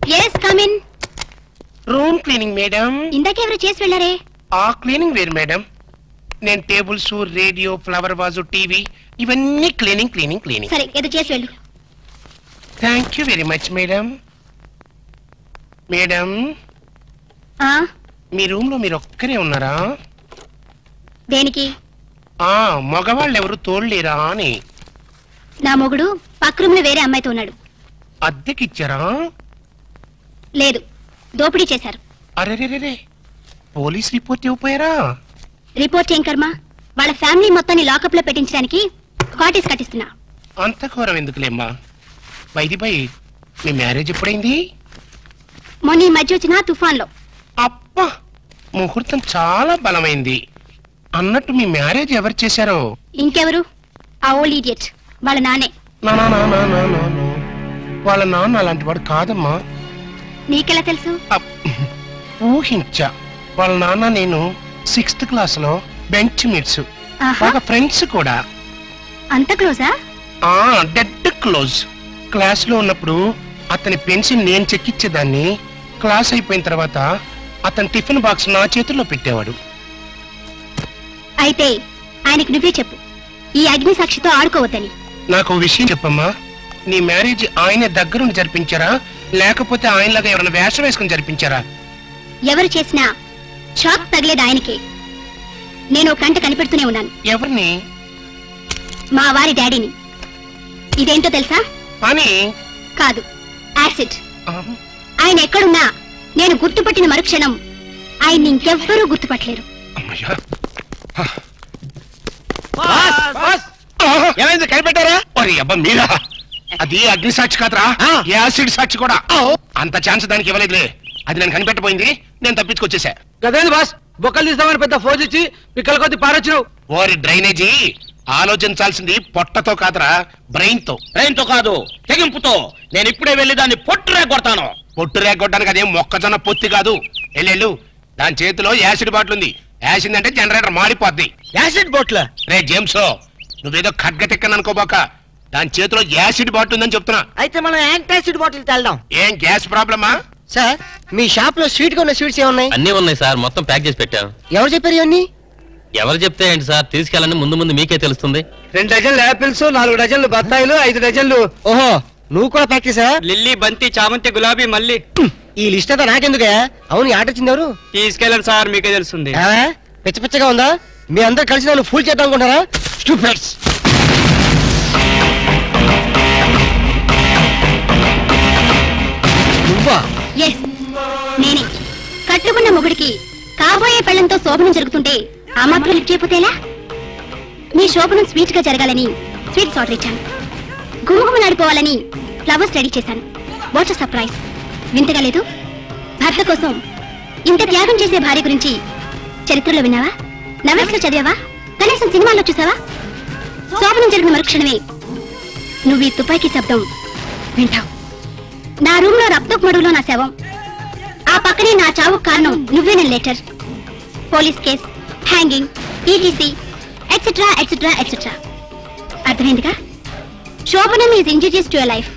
Yes come in room cleaning madam ఇందాక ఎవరు చేసి వెళ్ళారే ఆ క్లీనింగ్ వేరు మేడం నేను tables radio flower vase TV ఇవన్నీ క్లీనింగ్ క్లీనింగ్ క్లీనింగ్ సరే ఏదో చేసి వెళ్ళు thank you very much madam madam ఆ మీ రూమ్ లో మీరు ఒక్కరే ఉన్నారా దేనికి ఆ మగవాళ్ళు ఎవరు తోడలేరా అని నా మొగుడు పక్క రూమ్ లో వేరే అమ్మాయితో ఉన్నాడు అద్దెకిచ్చారా లేదు దోపిడీ చేశారు అరెరెరెరే పోలీస్ రిపోర్ట్ ఇవ్వపోయారా రిపోర్ట్ ఏం కర్మ వాళ్ళ ఫ్యామిలీ మొత్తాన్ని లాకప్ లో పెట్టించడానికి కాటేజ్ కట్టిస్తున్నా అంత ఘోరం ఎందుకులేమ్మా వైది బై మీ మ్యారేజ్ ఎప్పుడైంది మొన్న ఈ మధ్య వచ్చిన తుఫాన్ లో అబ్బా ముహూర్తం చాలా బలమైంది అన్నట్టు మీ మ్యారేజ్ ఎవరు చేశారో ఇంకెవరు ఆ ఓల్డ్ ఈడియట్ వాళ్ళ నానే నా నా నా నా నా నా నా. వాళ్ళ నాన్న అలాంటి వాడు కాదమ్మా నీకెలా తెలుసు అప్. ఊహించా వాళ్ళ నాన్న నేను సిక్స్త్ క్లాస్ లో బెంచ్ మీట్స్ ఆహా బాగా ఫ్రెండ్స్ కూడా అంత క్లోజా ఆ డెడ్ క్లోజ్ క్లాస్ లో ఉన్నప్పుడు అతని పెన్సిల్ నేను చెక్కిచ్చేదాన్ని క్లాస్ అయిపోయిన తర్వాత అతని టిఫిన్ బాక్స్ నా చేతుల్లో పెట్టేవాడు అయితే ఆయనకి నువ్వే చెప్పు ఈ అగ్ని సాక్షితో ఆడుకోవద్దని నాకు ఓ విషయం చెప్పమ్మా నీ మ్యారేజ్ ఆయన దగ్గరుండి జరిపించారా లేకపోతే ఆయనలాగా ఎవరైనా వేషం వేసుకుని జరిపించారా ఎవరు చేసినా షాక్ తగిలేది ఆయనకే నేను ఒక కంట కనిపెడుతూనే ఉన్నాను ఎవరిని మా వారి డాడీని ఇదేంటో తెలుసా అని కాదు యాసిడ్ ఆ, ఆయన ఎక్కడున్నా నేను గుర్తుపట్టిన మరుక్షణం ఆయన్ని ఇంకెవ్వరూ గుర్తుపట్టలేరు అమ్మయ్యా. ఆ, ఏమైంది కనిపెట్టారా ఒరే అబ్బా మీరా అది అగ్ని సాక్షి కాదురా ఆ. యాసిడ్ సాక్షి కూడా అంత ఛాన్స్ దానికి ఇవ్వలేదులే అది నేను కనిపెట్టబోయింది నేను తప్పించుకొచ్చేసా గదేంది బాస్ బొక్కలు తీస్తామని పెద్ద ఫోజ్ ఇచ్చి పిక్కల కొద్ది పారొచ్చినావు ఓరి డ్రైనేజీ ఆలోచించాల్సింది పొట్టతో కాదురా బ్రెయిన్ తో ట్రైన్ తో కాదు తెగింపుతో నేను ఇప్పుడే వెళ్ళి దాన్ని పొట్టురే కొడతాను పొట్టు రేగొట్టడానికి అదేం మొక్కజొన్న పొత్తి కాదు ఎల్లెళ్ళు దాని చేతిలో యాసిడ్ బాటిల్ ఉంది యాసిడ్ అంటే జనరేటర్ మాడిపోద్ది యాసిడ్ బోట్ల రే జేమ్స్ నువ్వేదో ఖడ్గ తిక్కని అనుకోబాక దాని చేతిలో యాసిడ్ బాటిల్ ఉందని చెప్తున్నా అయితే మనం యాంటాసిడ్ బాటిల్ తెల్దాం ఏం గ్యాస్ ప్రాబ్లమా సార్ మీ షాప్ లో స్వీట్ గా ఉన్న స్వీట్స్ ఏమున్నాయి అన్నీ ఉన్నాయి సార్ మొత్తం ప్యాక్ చేసి పెట్టాం ఎవరు చెప్పారు ఇవన్నీ ఎవరు చెప్తే ఏంటి సార్ తీసుకెళ్ళండి ముందు ముందు మీకే తెలుస్తుంది రెండు డజన్లు యాపిల్స్ నాలుగు డజన్లు బత్తాయిలు ఐదు డజన్లు ఓహో నువ్వు కూడా ప్యాక్ చేసా లిల్లీ బంతి చామంతి గులాబీ మల్లి ఈ లిస్ట్ అంతా నాకెందుకే అవును ఈ ఆట వచ్చింది ఎవరు తీసుకెళ్ళండి సార్ మీకే తెలుస్తుంది ఆ? పిచ్చ పిచ్చగా ఉందా మీ అందరు కలిసి నన్ను ఫుల్ చేద్దాం అనుకుంటారా స్టూపిడ్స్ నువ్వా ఎస్ నేనే కట్టుకున్న మొగుడికి కాబోయే పెళ్లంతో శోభనం జరుగుతుంటే ఆ మాత్రం లిఫ్ట్ చేయకపోతేలా మీ శోభనం స్వీట్ గా జరగాలని స్వీట్స్ ఆర్డర్ ఇచ్చాను గుమగుమలాడిపోవాలని ఫ్లవర్స్ రెడీ చేశాను వాట్స్ సర్ప్రైజ్ వింతగా లేదు భర్త కోసం ఇంత త్యాగం చేసే భార్య గురించి చరిత్రలో విన్నావా నవెల్స్ లో చదివావా కనీసం సినిమాల్లో చూసావా శోభనం జరిగిన మరుక్షణమే నువ్వు ఈ తుపాకీ శబ్దం వింటావు నా రూమ్ లో రక్తపు మడుగులో నా శవం ఆ పక్కనే నా చావు కారణం నువ్వేన letter police case hanging ETC etcetera etcetera etcetera అర్థమైందిగా శోభనం ఈజ్ ఇంజూరియస్ టు లైఫ్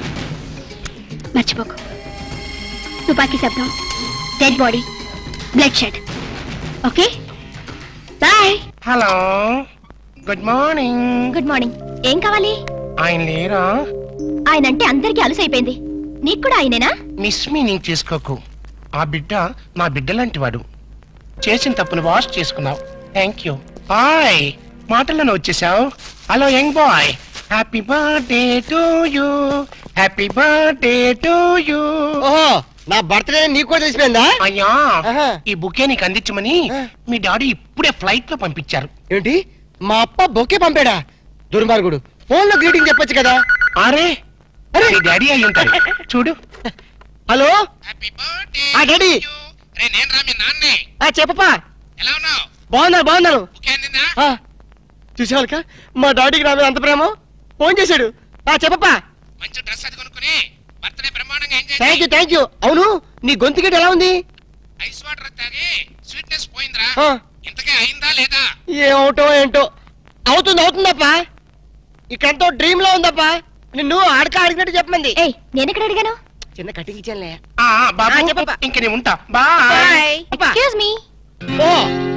మర్చిపోకు తుపాకీ శబ్దం dead body bloodshed okay bye hello good morning good morning ఏం కావాలి ఆయన లేరా ఆయన అంటే అందరికీ అలసైపోయింది నీకు కూడా ఆయనేనా మిస్ మీనింగ్ చేసుకోకు ఆ బిడ్డ నా బిడ్డ లాంటి వాడు చేసిన తప్పును వాష్ చేసుకున్నావు థ్యాంక్ యూ హాయ్ మాటల్లోనే వచ్చేసావు hello young boy happy birthday to you happy birthday to you ఓహో నా బర్త్డే నీకు కూడా తెలిసిపోయిందా అయ్యా ఆహా. ఈ బుకే నీకు అందించమని ఆ. మీ డాడీ ఇప్పుడే ఫ్లైట్ లో పంపించారు ఏంటి మా అప్ప బొకే పంపాడా దుర్మార్గుడు ఫోన్ లో గ్రీటింగ్ చెప్పొచ్చు కదా అరే అరే. మీ డాడీ అయి ఉంటారు చూడు హలో ఆ డాడీ నేను రా మీ నాన్నే ఆ చెప్పపా ఎలా ఉన్నావు బాగున్నాను బాగున్నాను బుకే అందిందా ఆ, చూసావల్క మా డాడీకి నా మీద అంత ప్రేమ ఫోన్ చేశాడు ఆ చెప్పపా మంచి డ్రెస్ అది కొనుక్కుని బర్త్డే బ్రహ్మాండంగా enjoy thank you thank you అవును నీ గొంతు గిట్ట ఎలా ఉంది ఐస్ వాటర్ తాగి స్వీట్నెస్ పోయిందిరా ఆ, ఇంతకే అయిందా లేదా ఏమవుటో ఏంటో అవుతుంది అవుతుందప్పా ఇక్కడంతో డ్రీమ్ లో ఉందప్పా నిన్ను ఆడక అడిగినట్టు చెప్పమంది ఏయ్ నేను ఎక్కడ అడిగాను చిన్న కటింగ్ ఇచ్చానులే ఆ, ఆ, బాబు చెప్పప్పా. ఇంక నేను ఉంటా bye excuse me oh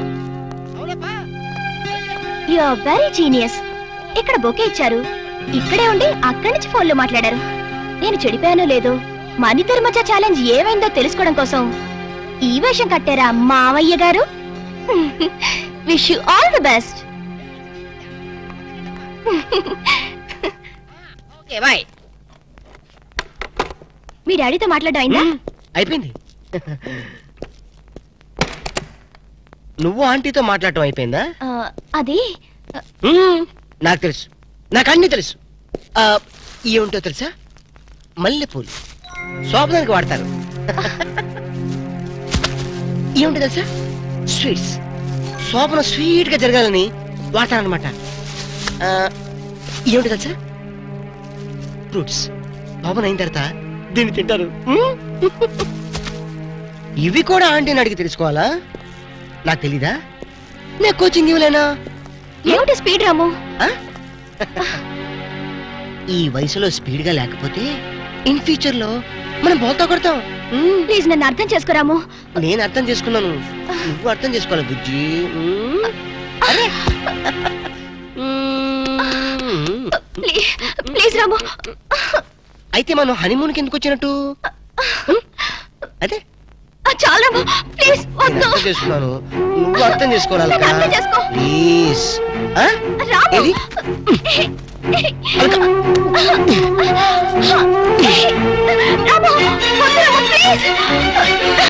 you are very genius ఇక్కడ బొకే ఇచ్చారు ఇక్కడే ఉండి అక్కడి నుంచి ఫోన్లో మాట్లాడారు నేను చెడిపోయానో లేదో మణిద్దరి మధ్య ఛాలెంజ్ ఏమైందో తెలుసుకోవడం కోసం ఈ వేషం కట్టారా మావయ్య గారు wish you all the best okay bye మీ డాడీతో మాట్లాడడం అయిందా అయిపోయింది నువ్వు ఆంటీతో మాట్లాడటం అయిపోయిందా ఆ, అది మ్మ్. నాకు తెలుసు నాకు అన్ని తెలుసు ఆ, ఏముంటో తెలుసా మల్లెపూలు శోభనానికి వాడతారు ఏముంటో తెలుసా స్వీట్స్ శోభన స్వీట్ గా జరగాలని వాడతారనమాట ఏముంటో తెలుసా ఫ్రూట్స్ శోభన అయిన తర్వాత దీన్ని తింటారు మ్మ్. ఇవి కూడా ఆంటీని అడిగి తెలుసుకోవాలా నాకు తెలీదా నేను కోచింగ్ ఇవ్వలేనా ఏమిటి స్పీడ్ రాము ఆ? ఈ వయసులో స్పీడ్ గా లేకపోతే ఇన్ ఫ్యూచర్ లో మనం బోల్తా కొడతాం మ్మ్. ప్లీజ్ నన్ను అర్థం చేసుకోరాము నేను అర్థం చేసుకున్నాను నువ్వు అర్థం చేసుకోవాలి బుజ్జి మ్మ్. అరే. మ్మ్. ప్లీజ్ ప్లీజ్ రాము అయితే మనం హనీమూన్ కి ఎందుకు వచ్చినట్టు మ్మ్? అదే ఆ, చాలు రాము ప్లీజ్ నేను వద్దు అర్థం చేసుకున్నాను నువ్వు అర్థం చేసుకోవాలి నేను అర్థం చేసుకో. ప్లీజ్ రాము ఏది? రాము వద్దు రాము ప్లీజ్